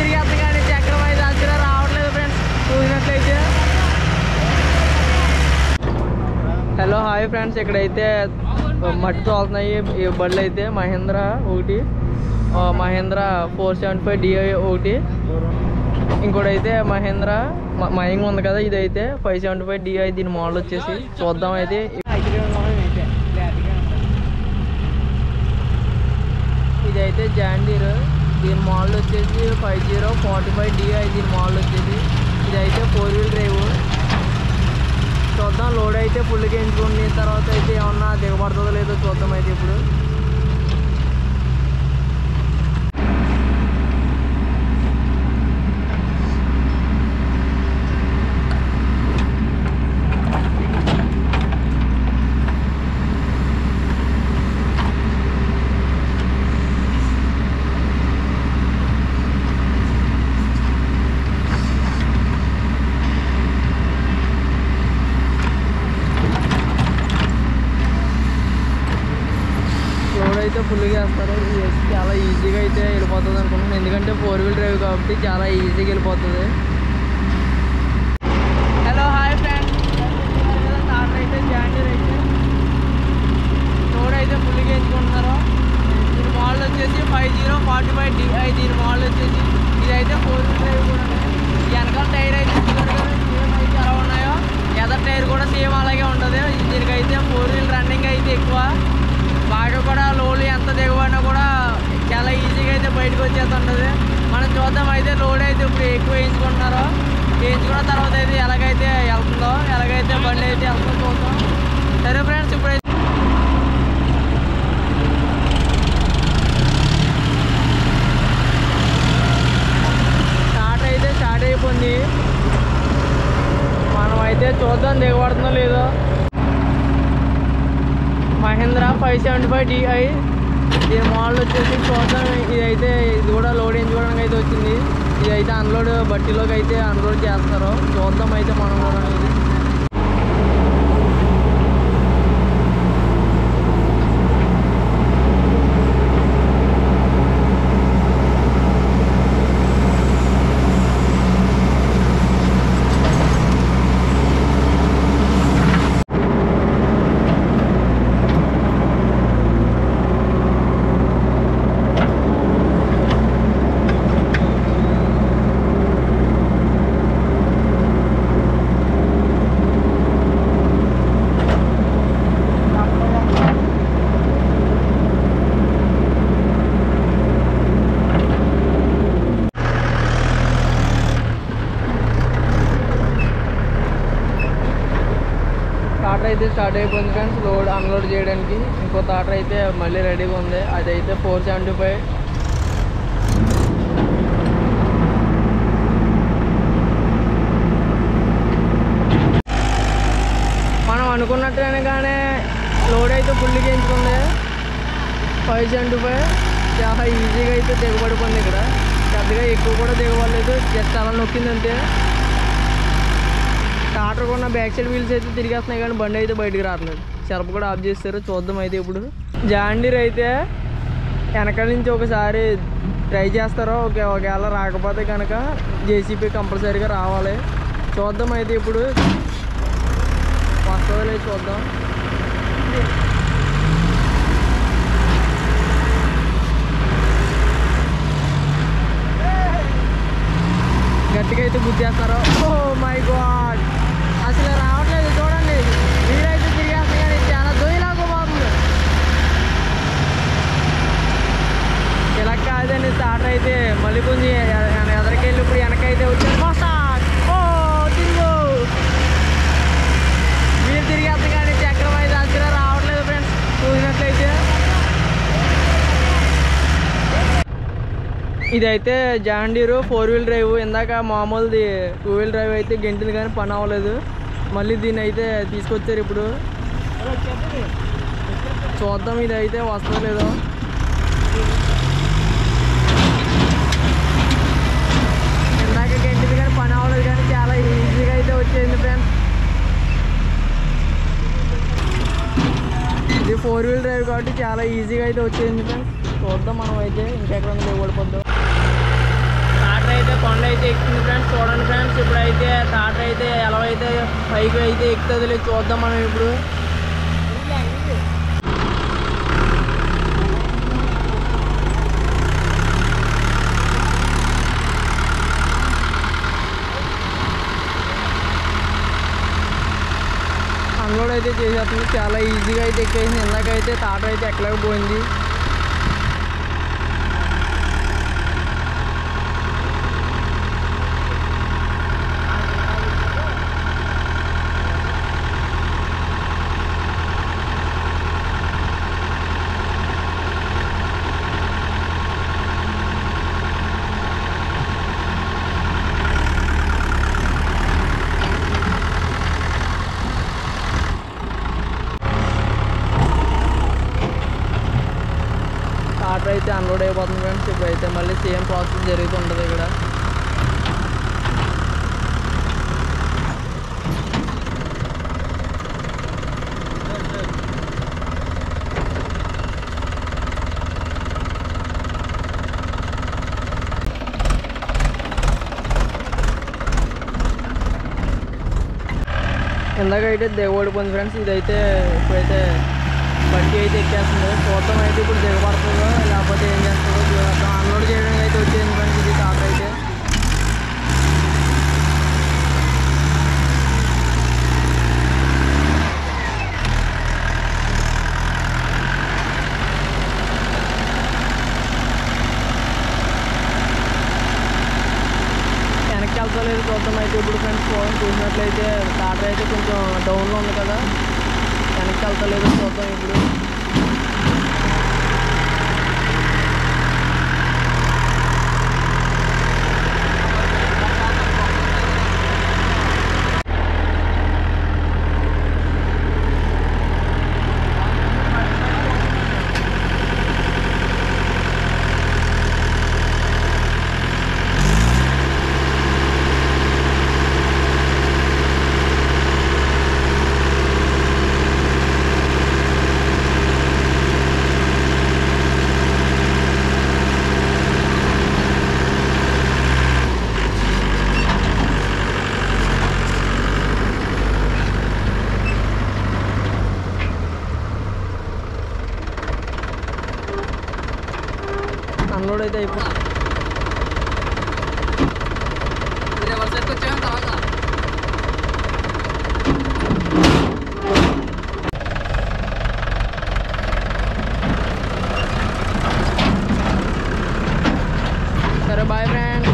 తిరిగేస్తుంది కానీ చక్రం అయితే అసలు రావట్లేదు ఫ్రెండ్స్ చూసినట్లయితే హలో హాయ్ ఫ్రెండ్స్ ఇక్కడైతే మట్టి తోలుతున్నాయి ఈ బళ్ళు అయితే మహేంద్ర ఒకటి ఆ, Mahindra four seventy five DI ఒకటి ఇంకోటి అయితే మహేంద్ర మ- మయంగ్ ఉంది కదా ఇదైతే ఫైవ్ సెవెంటీ ఫైవ్ డిఐ దీని మోడల్ వచ్చేసి చూద్దాం అయితే ఇదైతే జాండీర్ దీని మోడల్ వచ్చేసి five zero forty five DI దీని మోడల్ వచ్చేసి ఇదైతే ఫోర్ వీల్ డ్రైవ్ చూద్దాం లోడ్ అయితే ఫుల్గా ఎంచుకుని తర్వాత అయితే ఏమన్నా దిగబడుతుందో లేదో చూద్దాం అయితే ఇప్పుడు లోడ్ అయితే ఫుల్గా వేస్తారు ఇది వేసి చాలా ఈజీగా అయితే వెళ్ళిపోతుంది అనుకుంటున్నాను ఎందుకంటే ఫోర్ వీల్ డ్రైవ్ కాబట్టి చాలా ఈజీగా వెళ్ళిపోతుంది హలో హాయ్ ఫ్రెండ్స్ స్టార్ట్ అయితే జాండీర్ అయితే లోడ్ అయితే ఫుల్గా ఎంచుకుంటున్నారు దీని మోడల్ వచ్చేసి five zero forty five DI దీని మోడల్ వచ్చేసి ఇదైతే ఫోర్ వీల్ డ్రైవ్ కూడా వెనకాల టైర్ అయితే చూసారు కదా సేమ్ అయితే ఎలా ఉన్నాయో ఎదర్ టైర్ కూడా సేమ్ అలాగే ఉంటుంది దీనికైతే ఫోర్ వీల్ రన్నింగ్ అయితే ఎక్కువ బాగా కూడా లోడ్ ఎంత దిగబడినా కూడా చాలా ఈజీగా అయితే బయటకు వచ్చేస్తుంటుంది మనం చూద్దాం అయితే లోడ్ అయితే ఇప్పుడు ఎక్కువ వేయించుకుంటున్నారో వేయించుకున్న తర్వాత అయితే ఎలాగైతే వెళ్తుందో ఎలాగైతే బండి అయితే వెళ్తుందో చూద్దాం సరే ఫ్రెండ్స్ ఇప్పుడు స్టార్ట్ అయితే స్టార్ట్ అయిపోయింది మనం అయితే చూద్దాం దిగబడుతుందో లేదో Mahindra five seventy five DI దీని మోడల్ వచ్చేసి చూద్దాం ఇదైతే ఇది కూడా లోడ్ ఎంచుకోవడానికి అయితే వచ్చింది ఇదైతే అన్లోడ్ బట్టీలోకి అయితే అన్లోడ్ చేస్తారు చూద్దాం అయితే మనం కూడా ఇది టాటర్ అయితే స్టార్ట్ అయిపోయింది ఫ్రెండ్స్ లోడ్ అన్లోడ్ చేయడానికి ఇంకో టాటర్ అయితే మళ్ళీ రెడీగా ఉంది అదైతే ఫోర్ సెవెంటీ ఫైవ్ మనం అనుకున్నట్టుగానే లోడ్ అయితే ఫుల్గా ఎంచుకుంది ఫైవ్ సెవెంటీ ఫైవ్ చాలా ఈజీగా అయితే దిగబడిపోయింది ఇక్కడ పెద్దగా ఎక్కువ కూడా దిగబడలేదు జస్ట్ అలా నొక్కింది అంతే టాటర్ కొన్న బ్యాక్ సైడ్ వీల్స్ అయితే తిరిగేస్తున్నాయి కానీ బండి అయితే బయటికి రావట్లేదు సెల్ఫ్ కూడా ఆఫ్ చేస్తారు చూద్దాం అయితే ఇప్పుడు జాండీర్ అయితే వెనకాల నుంచి ఒకసారి ట్రై చేస్తారో ఒక ఒకవేళ రాకపోతే కనుక జేసీపీ కంపల్సరీగా రావాలి చూద్దాం అయితే ఇప్పుడు వస్తుందో లేదు చూద్దాం గట్టిగా అయితే గుద్దేస్తారు ఓ మై గాడ్ అసలు రావట్లేదు చూడండి వీరైతే తిరిగేస్తుంది కానీ చాలా దొయ్యలాగా పోతుంది ఇలా కాదండి స్టార్టర్ అయితే మళ్ళీ కొంచెం ఎ- ఎదరికెళ్ళి ఇప్పుడు వెనకైతే వచ్చారు మోస్తాడ్. ఓ తిరుగు మీరు తిరిగేస్తుంది కానీ చక్రం అయితే అసలు రావట్లేదు ఫ్రెండ్స్ చూసినట్లయితే ఇదైతే జాండీరు ఫోర్ వీల్ డ్రైవ్ ఇందాక మామూలుది టూ వీల్ డ్రైవ్ అయితే గెంటింది కానీ పని అవ్వలేదు మళ్ళీ దీన్ని అయితే తీసుకొచ్చారు ఇప్పుడు చూద్దాం ఇది అయితే వస్తుందో లేదో ఇందాక గెంటింది కానీ పని అవ్వలేదు కానీ చాలా ఈజీగా అయితే వచ్చేసింది ఫ్రెండ్స్ ఇది ఫోర్ వీల్ డ్రైవ్ కాబట్టి చాలా ఈజీగా అయితే వచ్చేసింది ఫ్రెండ్స్ చూద్దాం మనం అయితే ఇంకెక్కడ ఉంది ఓడిపోద్దాం స్టార్టర్ కొండ అయితే ఎక్కుతుంది ఫ్రెండ్స్ చూడండి ఫ్రెండ్స్ ఇప్పుడైతే తాట అయితే ఎలా అయితే పైకి అయితే ఎక్కుతుంది లేదు చూద్దాం మనం ఇప్పుడు అన్లోడ్ అయితే చేసేస్తుంది చాలా ఈజీగా అయితే ఎక్కేసింది ఇందాకైతే తాట అయితే ఎక్కలేకపోయింది టాటర్ అయితే అన్లోడ్ అయిపోతుంది ఫ్రెండ్స్ ఇప్పుడైతే మళ్ళీ సేమ్ ప్రాసెస్ జరుగుతుంటుంది ఇక్కడ ఇందాకైతే దిగబడిపోయింది ఫ్రెండ్స్ ఇదైతే ఇప్పుడైతే బండి అయితే ఎక్కేస్తుంది చూద్దాం అయితే ఇప్పుడు దిగబడుతుందో లేకపోతే ఏం చేస్తుందో చూద్దాం అన్లోడ్ చేయడానికి అయితే వచ్చేసింది ఫ్రెండ్స్ ఇది టాటర్ అయితే వెనక్కి వెళ్తలేదు చూద్దాం అయితే ఇప్పుడు ఫ్రెండ్స్ ఫోన్ చూసినట్లయితే టాటర్ అయితే కొంచెం డౌన్లో ఉంది కదా వెనక్కి వెళ్తలేదు చూద్దాం ఇప్పుడు అన్లోడ్ అయితే అయిపోయింది సరే బాయ్ ఫ్రెండ్